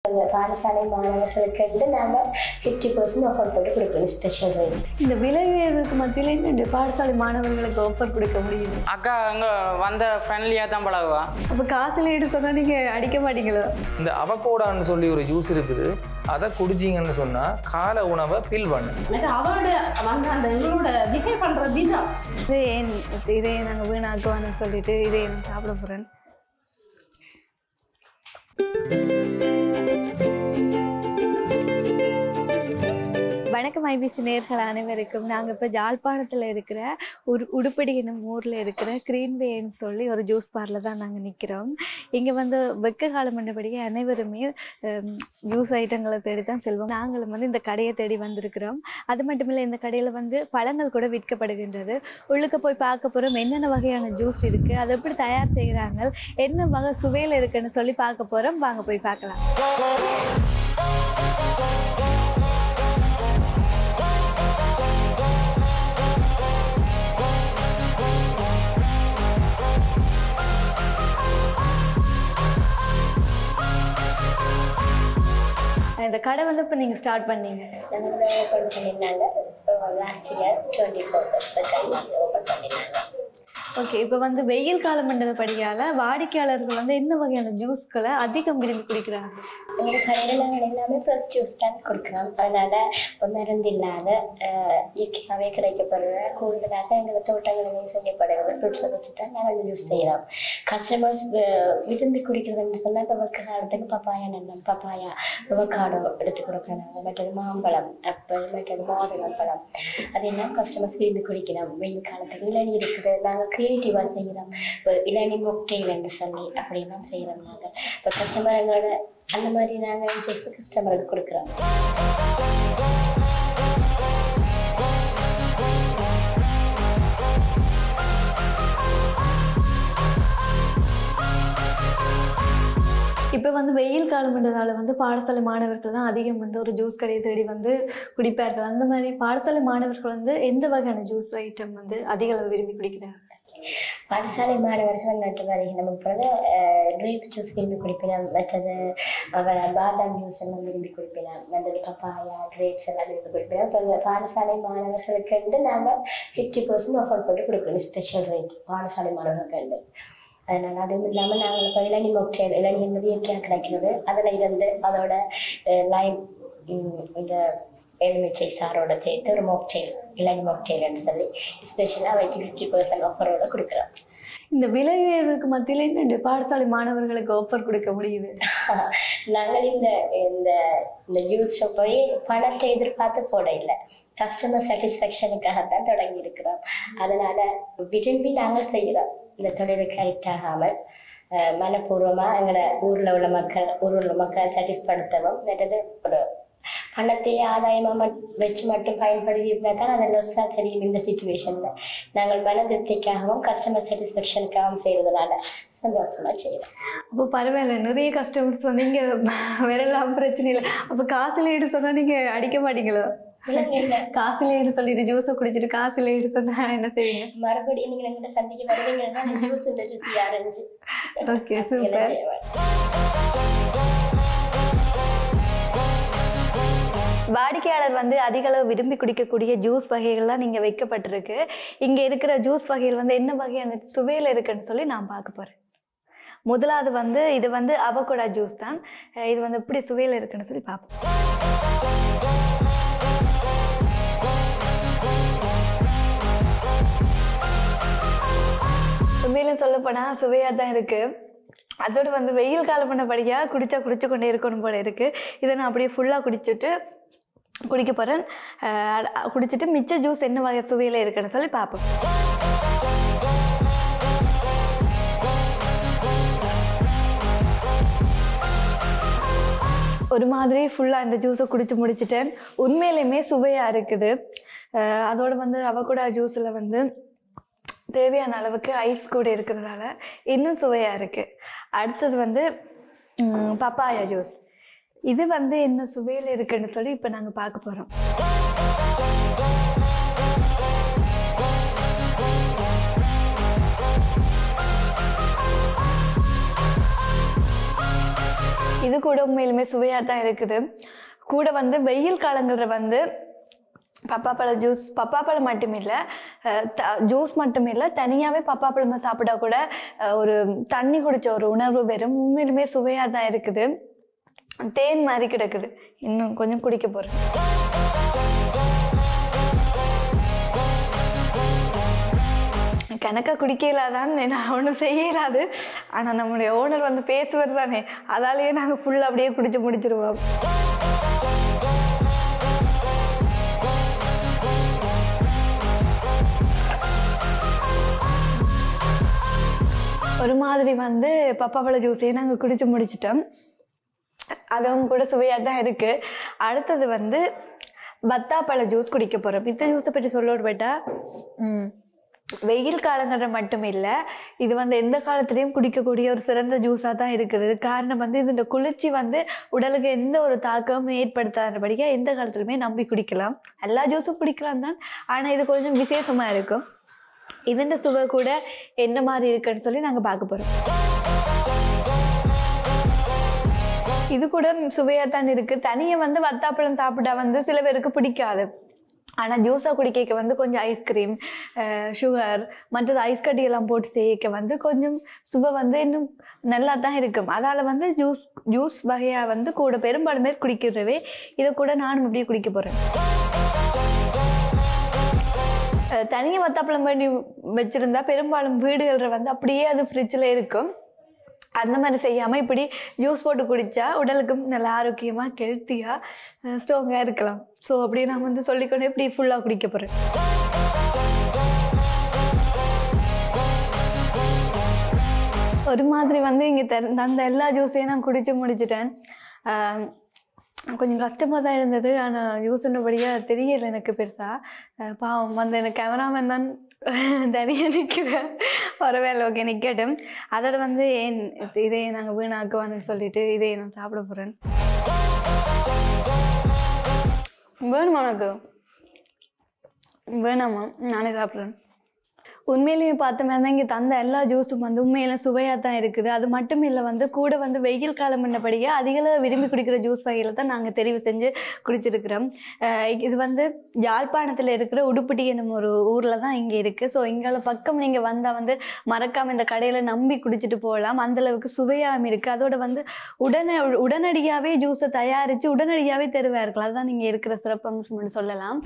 அந்த பாடசாலை மாணவர்களுக்கு வந்து நாங்கள் ஃபிஃப்டி பர்சன்ட் ஆஃபர் போட்டு கொடுக்குறோம் ஸ்பெஷல் ரேட் இந்த விலை உயர்வுக்கு மத்தியில என்ன பாடசாலை மாணவர்களுக்கு ஆஃபர் கொடுக்க முடியுது அக்கா அங்கே வந்த ஃப்ரெண்ட்லியாக தான் பழகுவா அப்போ காசுல ஈடு சொன்னா நீங்க அடிக்க மாட்டீங்களோ இந்த அவகோடான்னு சொல்லி ஒரு ஜூஸ் இருக்குது அதை குடிச்சிங்கன்னு சொன்னால் காலை உணவை பில் பண்ணு எனக்கு அவரோட வந்து அந்த எங்களோட பிஹேவ் பண்ற விதம் இது ஏன் இதே நாங்கள் வீணாக்குவான்னு சொல்லிட்டு இதே நான் சாப்பிட போகிறேன் வணக்கம் ஐபிசி நேர்கள் அனைவருக்கும் நாங்கள் இப்போ ஜாழ்ப்பாணத்தில் இருக்கிற ஒரு உடுப்படி என்னும் ஊரில் இருக்கிற கிரீன்வேன்னு சொல்லி ஒரு ஜூஸ் பார்ல தான் நாங்கள் நிற்கிறோம் இங்கே வந்து வெக்க காலம் பண்ணபடியே அனைவருமே ஜூஸ் ஐட்டங்களை தேடி தான் செல்வோம் நாங்களும் வந்து இந்த கடையை தேடி வந்திருக்கிறோம் அது மட்டும் இல்லை இந்த கடையில் வந்து பழங்கள் கூட விற்கப்படுகின்றது உள்ளுக்கு போய் பார்க்க போகிறோம் என்னென்ன வகையான ஜூஸ் இருக்குது அதை எப்படி தயார் செய்கிறாங்க என்ன வகை சுவையில் இருக்குன்னு சொல்லி பார்க்க போகிறோம் வாங்க போய் பார்க்கலாம் இந்த கடை வந்து இப்போ நீங்கள் ஸ்டார்ட் பண்ணீங்க நாங்கள் வந்து ஓப்பன் பண்ணியிருந்தாங்க last year twenty fourth second open பண்ணியிருந்தாங்க ஓகே இப்போ வந்து வெயில் காலம் படியால் வாடிக்கையாளர்கள் வந்து என்ன வகையான ஜூஸ்களை அதிகம் விரும்பி குடிக்கிறாங்க எங்கள் கடையில் நாங்கள் எல்லாமே ஃப்ரெஷ் ஜூஸ் தான் கொடுக்குறோம் அதனால் மருந்து இல்லாத அஹ், இயற்கையாகவே கிடைக்கப்படுற கூடுதலாக எங்கள் தோட்டங்களிலே செய்யப்படுகிற ஃப்ரூட்ஸை வச்சு தான் நாங்கள் இந்த ஜூஸ் செய்கிறோம் கஸ்டமர்ஸ் விரும்பி குடிக்கிறதுன்னு சொன்னால் இப்போ வெக்க காலத்துக்கு பப்பாயா நன்னம் பப்பாயா அவக்காடோ எடுத்து கொடுக்குறோம் நாங்கள் மற்றது மாம்பழம் ஆப்பிள் மற்றது மாதுளம் பழம் அதெல்லாம் கஸ்டமர்ஸ் விரும்பி குடிக்கிறோம் வெயில் காலத்துக்கு இளநீர் இருக்குது நாங்கள் க்ரியேட்டிவாக செய்கிறோம் இப்போ இளநீர் மொக்டெயில்னு சொல்லி அப்படியெல்லாம் செய்கிறோம் நாங்கள் இப்போ கஸ்டமர் எங்களோட அந்த மாதிரி நாங்கள் ஜூஸ் கஸ்டமருக்கு கொடுக்குறோம் இப்போ வந்து வெயில் காலம்ன்றதால வந்து பாடசாலை மாணவர்கள் தான் அதிகம் வந்து ஒரு ஜூஸ் கடையை தேடி வந்து குடிப்பார்கள் அந்த மாதிரி பாடசாலை மாணவர்கள் வந்து எந்த வகையான ஜூஸ் ஐட்டம் வந்து அதிக அளவு விரும்பி குடிக்கிறார்கள் பாடசாலை மாணவர்கள் நட்டு வருகிற நம்ம பிறகு கிரேப்ஸ் ஜூஸ் விரும்பி குடிப்பினோம் மற்றது அவ- பாதாம் ஜூஸ் எல்லாம் விரும்பி குடிப்பினோம் மற்றது பப்பாயா கிரேப்ஸ் எல்லாம் விரும்பி குடிப்பினோம் இப்போ இந்த பாடசாலை மாணவர்களுக்கு வந்து நாங்கள் ஃபிஃப்டி பர்சன்ட் ஆஃபர் போட்டு கொடுக்குறோம் ஸ்பெஷல் ரேட் பாடசாலை மாணவர்களுக்கு அதனால் அதுவும் இல்லாமல் நாங்கள் இப்போ இளநீர் மொக்டேல் இளநீர் என்பது இயற்கையாக கிடைக்கிறது அதில் இருந்து அதோட லைம் இந்த எலுமிச்சை சாரோட சேர்த்து ஒரு மொக்டேல் இளநீர் மொக்டேல்னு சொல்லி ஸ்பெஷலாக அவைக்கு ஃபிஃப்டி பர்சன்ட் ஆஃபரோட கொடுக்குறோம் இந்த விலை உயர்வுக்கு மத்தியில என்ன பாடசாலை மாணவர்களுக்கு ஆஃபர் கொடுக்க முடியுது நாங்கள் இந்த இந்த இந்த யூஸ் ஷாப்பை பணத்தை எதிர்பார்த்து போட இல்லை கஸ்டமர் சாட்டிஸ்ஃபேக்ஷனுக்காகத்தான் தொடங்கி இருக்கிறோம் அதனால விரும்பி நாங்கள் செய்கிறோம் இந்த தொழிலுக்கு கரெக்ட் ஆகாமல் அஹ், மனப்பூர்வமாக எங்களோட ஊரில் உள்ள மக்கள் ஊரில் உள்ள மக்களை சாட்டிஸ்படுத்தவும் மற்றது ஒரு பணத்தையே ஆதாயமாக மட் வச்சு மட்டும் பயன்படுத்தி இருந்தால் தான் அது லொஸ்ஸாக தெரியும் இந்த சுச்சுவேஷனில் நாங்கள் மன திருப்திக்காகவும் கஸ்டமர் சாட்டிஸ்ஃபேக்ஷனுக்காகவும் செய்கிறதுனால சந்தோஷமாக செய்கிறோம் அப்போ பரவாயில்ல நிறைய கஸ்டமர்ஸ் வந்து இங்கே வரலாம் பிரச்சனை இல்லை அப்போ காசுல ஈடு சொன்னால் நீங்கள் அடிக்க மாட்டீங்களோ இல்லை காசுல ஈடு சொல்லிட்டு ஜூஸை குடிச்சிட்டு காசுல ஈடு சொன்னால் என்ன செய்வீங்க மறுபடியும் நீங்க எங்கிட்ட சந்திக்க வருவீங்கன்னா ஜூஸ் இந்த ஜூஸ் அரேஞ்சு ஓகே சூப்பர் வாடிக்கையாளர் வந்து அதிக அளவு விரும்பி குடிக்கக்கூடிய ஜூஸ் வகைகள்லாம் நீங்கள் வைக்கப்பட்டிருக்கு இங்கே இருக்கிற ஜூஸ் வகைகள் வந்து என்ன வகையான சுவையில் இருக்குன்னு சொல்லி நான் பார்க்க போகிறேன் முதலாவது வந்து இது வந்து அவகோடா ஜூஸ் தான் அஹ் இது வந்து எப்படி சுவையில் இருக்குன்னு சொல்லி பார்ப்போம் உண்மையிலும் சொல்லப்போனால் சுவையாக தான் இருக்குது அதோடு வந்து வெயில் காலம் பண்ணபடியாக குடித்தா குடிச்சு கொண்டே இருக்கணும் போல இருக்குது இதை நான் அப்படியே ஃபுல்லாக குடிச்சிட்டு குடிக்க போகிறேன் குடிச்சிட்டு மிச்ச ஜூஸ் என்ன வகை சுவையில் இருக்குன்னு சொல்லி பார்ப்போம் ஒரு மாதிரி ஃபுல்லாக இந்த ஜூஸை குடிச்சு முடிச்சிட்டேன் உண்மையிலுமே சுவையாக இருக்குது அஹ் அதோட வந்து அவகோடா ஜூஸில் வந்து தேவையான அளவுக்கு ஐஸ் கூட இருக்கிறதுனால இன்னும் சுவையாக இருக்குது அடுத்தது வந்து ம், பப்பாயா ஜூஸ் இது வந்து என்ன சுவையில் இருக்குன்னு சொல்லி இப்போ நாங்கள் பார்க்க போகிறோம் இது கூட உண்மையிலுமே சுவையாக தான் இருக்குது கூட வந்து வெயில் காலங்களில் வந்து பப்பாப்பழ ஜூஸ் பப்பாப்பழம் மட்டும் இல்லை ஜூஸ் மட்டும் இல்லை தனியாகவே பப்பாப்பழம் சாப்பிட்டா கூட அஹ், ஒரு தண்ணி குடிச்ச ஒரு உணர்வு வெறும் உண்மையிலுமே சுவையாக தான் இருக்குது தேன் மாதிரி கிடக்குது இன்னும் கொஞ்சம் குடிக்க போகிறேன் கணக்காக குடிக்கலாதான் நான் ஒன்றும் செய்யலாது ஆனால் நம்முடைய ஓனர் வந்து பேசுவது தானே அதாலேயே நாங்கள் ஃபுல்லாக அப்படியே குடிச்சு முடிச்சிருவோம் ஒரு மாதிரி வந்து பப்பாப்பழ ஜூஸையும் நாங்கள் குடிச்சு முடிச்சிட்டோம் அதுவும் கூட சுவையாக தான் இருக்குது அடுத்தது வந்து பத்தாப்பழ ஜூஸ் குடிக்க போகிறோம் மித்த ஜூஸை பற்றி சொல்ல போயிட்டா வெயில் காலங்களில் மட்டும் இல்லை இது வந்து எந்த காலத்துலேயும் குடிக்கக்கூடிய ஒரு சிறந்த ஜூஸாக தான் இருக்குது காரணம் வந்து இந்த குளிர்ச்சி வந்து உடலுக்கு எந்த ஒரு தாக்கமும் ஏற்படுத்தாதபடியாக எந்த காலத்துலையுமே நம்பி குடிக்கலாம் எல்லா ஜூஸும் குடிக்கலாம் தான் ஆனால் இது கொஞ்சம் விசேஷமாக இருக்கும் இதுன்ற சுவை கூட என்ன மாதிரி இருக்குன்னு சொல்லி நாங்கள் பார்க்க போகிறோம் இது கூட சுவையாக தான் இருக்குது தனியாக வந்து வத்தாப்பழம் சாப்பிட்டா வந்து சில பேருக்கு பிடிக்காது ஆனால் ஜூஸாக குடிக்க வந்து கொஞ்சம் ஐஸ்கிரீம் சுகர் மற்றது ஐஸ் கட்டியெல்லாம் போட்டு செய்யக்க வந்து கொஞ்சம் சுவை வந்து இன்னும் நல்லா தான் இருக்கும் அதால் வந்து ஜூஸ் ஜூஸ் வகையாக வந்து கூட பெரும்பாலும் பேர் குடிக்கிறவே இதை கூட நானும் இப்படியே குடிக்க போகிறேன் தனியாக வத்தாப்பழம் பண்ணி வச்சுருந்தா பெரும்பாலும் வீடுகளில் வந்து அப்படியே அது ஃப்ரிட்ஜில் இருக்கும் அந்த மாதிரி செய்யாமல் இப்படி ஜூஸ் போட்டு குடித்தா உடலுக்கும் நல்லா ஆரோக்கியமாக ஹெல்த்தியாக ஸ்ட்ராங்காக இருக்கலாம் ஸோ அப்படி நான் வந்து சொல்லிக்கொண்டு இப்படி ஃபுல்லாக குடிக்க போகிறேன் ஒரு மாதிரி வந்து இங்கே தந்த எல்லா ஜூஸையும் நான் குடித்து முடிச்சிட்டேன் ஆஹ் கொஞ்சம் கஷ்டமாக தான் இருந்தது ஆனால் யூஸ்ன்றபடியாக தெரியல எனக்கு பெருசாக பாவம் வந்து எனக்கு கேமராமேன் தான் தனியாக நிற்கிறேன் பரவாயில்ல ஓகே நிற்கட்டும் அதோட வந்து ஏன் இது- இதை நாங்கள் வீணாக்குவான்னு சொல்லிட்டு இதை நான் சாப்பிட போகிறேன் வேணுமா உனக்கு வேணாமா நானே சாப்பிட்றேன் உண்மையிலேயே பார்த்த மாதிரி தான் இங்கே தந்த எல்லா ஜூஸும் வந்து உண்மையில சுவையாக தான் இருக்குது அது மட்டும் இல்லை வந்து கூட வந்து வெயில் காலம் என்னபடியாக அதிகளவு விரும்பி குடிக்கிற ஜூஸ் வகையில் தான் நாங்கள் தெரிவு செஞ்சு குடிச்சிருக்கிறோம் அஹ் இது வந்து யாழ்ப்பாணத்தில் இருக்கிற உடுப்பிட்டி என்னும் ஒரு ஊரில் தான் இங்கே இருக்குது ஸோ இங்கே பக்கம் நீங்கள் வந்தால் வந்து மறக்காமல் இந்த கடையில் நம்பி குடிச்சிட்டு போகலாம் அந்தளவுக்கு சுவையாகவும் இருக்குது அதோட வந்து உடனே உடனடியாகவே ஜூஸை தயாரித்து உடனடியாகவே தருவார்கள் அதுதான் நீங்கள் இருக்கிற சிறப்பம்சம்னு சொல்லலாம்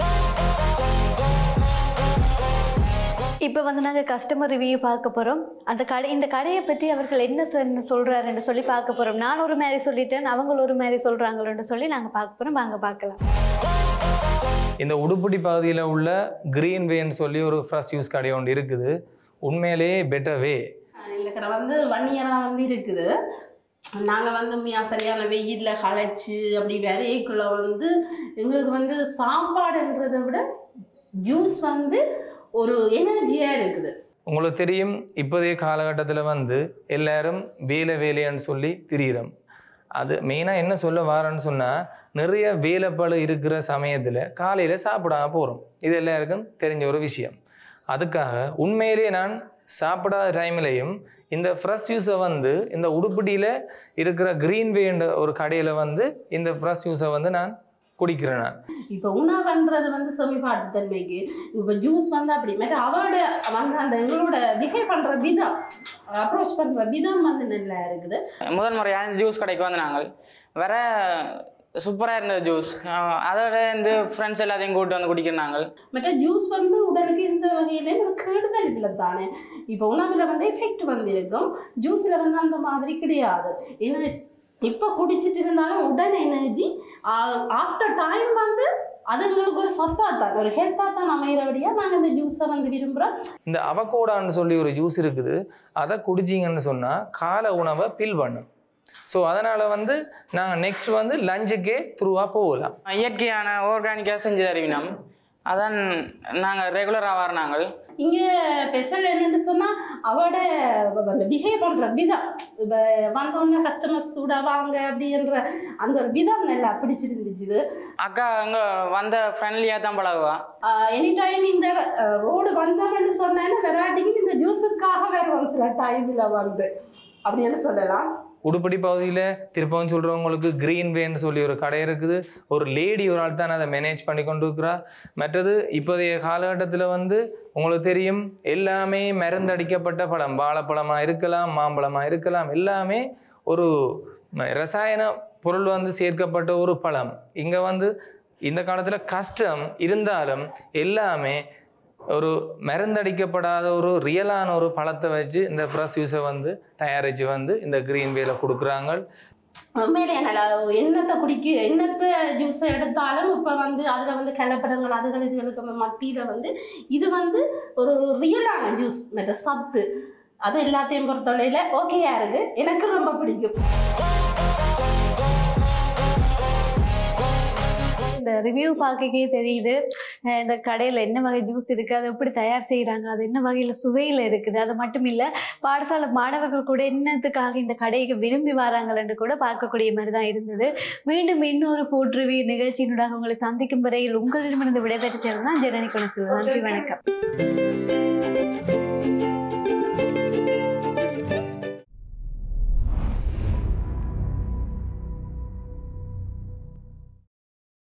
இப்போ வந்து நாங்கள் கஸ்டமர் ரிவ்யூ பார்க்க போகிறோம் அந்த கடை இந்த கடையை பற்றி அவர்கள் என்ன சொன்ன சொல்கிறாருன்னு சொல்லி பார்க்க போகிறோம் நான் ஒரு மாதிரி சொல்லிட்டேன் அவங்க ஒரு மாதிரி சொல்கிறாங்களோன்னு சொல்லி நாங்கள் பார்க்க போகிறோம் வாங்க பார்க்கலாம் இந்த உடுப்பட்டி பகுதியில் உள்ள கிரீன் வேன்னு சொல்லி ஒரு ஃப்ரெஷ் யூஸ் கடை ஒன்று இருக்குது உண்மையிலேயே பெட்டர் வே இந்த கடை வந்து ஒன் இயராக வந்து இருக்குது நாங்கள் வந்து உண்மையா சரியான வெயிலில் களைச்சி அப்படி விரைக்குள்ள வந்து எங்களுக்கு வந்து சாப்பாடுன்றதை விட ஜூஸ் வந்து ஒரு எனர்ஜியாக இருக்குது உங்களுக்கு தெரியும் இப்போதைய காலகட்டத்தில் வந்து எல்லாரும் வேலை வேலைன்னு சொல்லி திரியிறோம் அது மெயினாக என்ன சொல்ல வாரேன்னு சொன்னால் நிறைய வேலைப்பளு இருக்கிற சமயத்தில் காலையில் சாப்பிடாம போகிறோம் இது எல்லாருக்கும் தெரிஞ்ச ஒரு விஷயம் அதுக்காக உண்மையிலேயே நான் சாப்பிடாத டைம்லையும் இந்த ஃப்ரெஷ் ஜூஸை வந்து இந்த உடுப்பட்டியில் இருக்கிற க்ரீன் வேன்ற ஒரு கடையில் வந்து இந்த ஃப்ரெஷ் ஜூஸை வந்து நான் குடிக்கிறேன் நான் இப்போ உணவுன்றது வந்து செமிப்பாட்டு தன்மைக்கு இப்போ ஜூஸ் வந்து அப்படி மாதிரி அவரோட வந்து அந்த எங்களோட பிஹேவ் பண்ணுற விதம் அப்ரோச் பண்ணுற விதம் வந்து நல்லா இருக்குது முதல் முறையாக ஜூஸ் கடைக்கு வந்து நாங்கள் வர சூப்பராக இருந்தது ஜூஸ் அதோட இந்த ஃப்ரெண்ட்ஸ் எல்லாத்தையும் கூப்பிட்டு வந்து குடிக்கிறோம் நாங்கள் மற்ற ஜூஸ் வந்து உடலுக்கு இந்த வகையிலே ஒரு கெடுதல் இல்லை தானே இப்போ உணவில் வந்து எஃபெக்ட் வந்து இருக்கும் ஜூஸில் வந்து அந்த மாதிரி கிடையாது எனர்ஜி இப்போ குடிச்சிட்டு இருந்தாலும் உடல் எனர்ஜி ஆஃப்டர் டைம் வந்து அது எங்களுக்கு ஒரு சத்தாக தான் ஒரு ஹெல்த்தாக தான் அமைகிறபடியாக நாங்கள் இந்த ஜூஸை வந்து விரும்புகிறோம் இந்த அவகோடான்னு சொல்லி ஒரு ஜூஸ் இருக்குது அதை குடிச்சிங்கன்னு சொன்னால் காலை உணவை பில் பண்ணும் ஸோ அதனால் வந்து நாங்கள் நெக்ஸ்ட் வந்து லஞ்சுக்கே த்ரூவாக போகலாம் இயற்கையான ஆர்கானிக்காக செஞ்சு தருவினோம் அதான் நாங்கள் ரெகுலராக வர நாங்கள் இங்கே ஸ்பெஷல் என்னன்னு சொன்னால் அவட அந்த பிஹேவ் பண்ணுற விதம் இப்போ வந்தோடனே கஸ்டமர்ஸ் கூட வாங்க அப்படின்ற அந்த ஒரு விதம் நல்லா பிடிச்சிருந்துச்சு அக்கா அங்கே வந்த ஃப்ரெண்ட்லியாக தான் பழகுவா எனி டைம் இந்த ரோடு வந்தோம்னு சொன்னேன்னா வெரைட்டிக்கு இந்த ஜூஸுக்காக வருவோம் சில டைமில் வந்து அப்படின்னு சொல்லலாம் உடுப்படி பகுதியில் திருப்பவும் சொல்கிறவங்களுக்கு க்ரீன் வேன்னு சொல்லி ஒரு கடை இருக்குது ஒரு லேடி ஒரு ஆள் தான் அதை மேனேஜ் பண்ணி கொண்டு இருக்கிறா மற்றது இப்போதைய காலகட்டத்தில் வந்து உங்களுக்கு தெரியும் எல்லாமே மருந்தடிக்கப்பட்ட பழம் வாழைப்பழமாக இருக்கலாம் மாம்பழமாக இருக்கலாம் எல்லாமே ஒரு ம- ரசாயன பொருள் வந்து சேர்க்கப்பட்ட ஒரு பழம் இங்கே வந்து இந்த காலத்தில் கஷ்டம் இருந்தாலும் எல்லாமே ஒரு மருந்தடிக்கப்படாத ஒரு ரியலான ஒரு பழத்தை வச்சு இந்த ப்ரஸ் யூஸை வந்து தயாரித்து வந்து இந்த க்ரீன் வேல கொடுக்குறாங்க உண்மையிலே என்னடா என்னத்தை குடிக்க என்னத்தை ஜூஸ் எடுத்தாலும் இப்போ வந்து அதில் வந்து கலப்படங்கள் அதுகள் இதுகளுக்கு மத்தியில் வந்து இது வந்து ஒரு ரியலான ஜூஸ் மற்ற சத்து அது எல்லாத்தையும் பொறுத்தவரையில் ஓகேயா இருக்கு எனக்கு ரொம்ப பிடிக்கும் இந்த ரிவ்யூ பார்க்கக்கே தெரியுது அஹ் இந்த கடையில் என்ன வகை ஜூஸ் இருக்குது அதை எப்படி தயார் செய்கிறாங்க அது என்ன வகையில் சுவையில் இருக்குது அது மட்டும் இல்லை பாடசாலை மாணவர்கள் கூட என்னத்துக்காக இந்த கடைக்கு விரும்பி வராங்கன்னு கூட பார்க்கக்கூடிய மாதிரி தான் இருந்தது மீண்டும் இன்னொரு ஃபுட் ரிவ்யூ நிகழ்ச்சியினூடாக உங்களை சந்திக்கும் வரையில் உங்களிடமிருந்து விடைபெற்று செல்வதான் ஜெரணி கொண்டு நன்றி வணக்கம்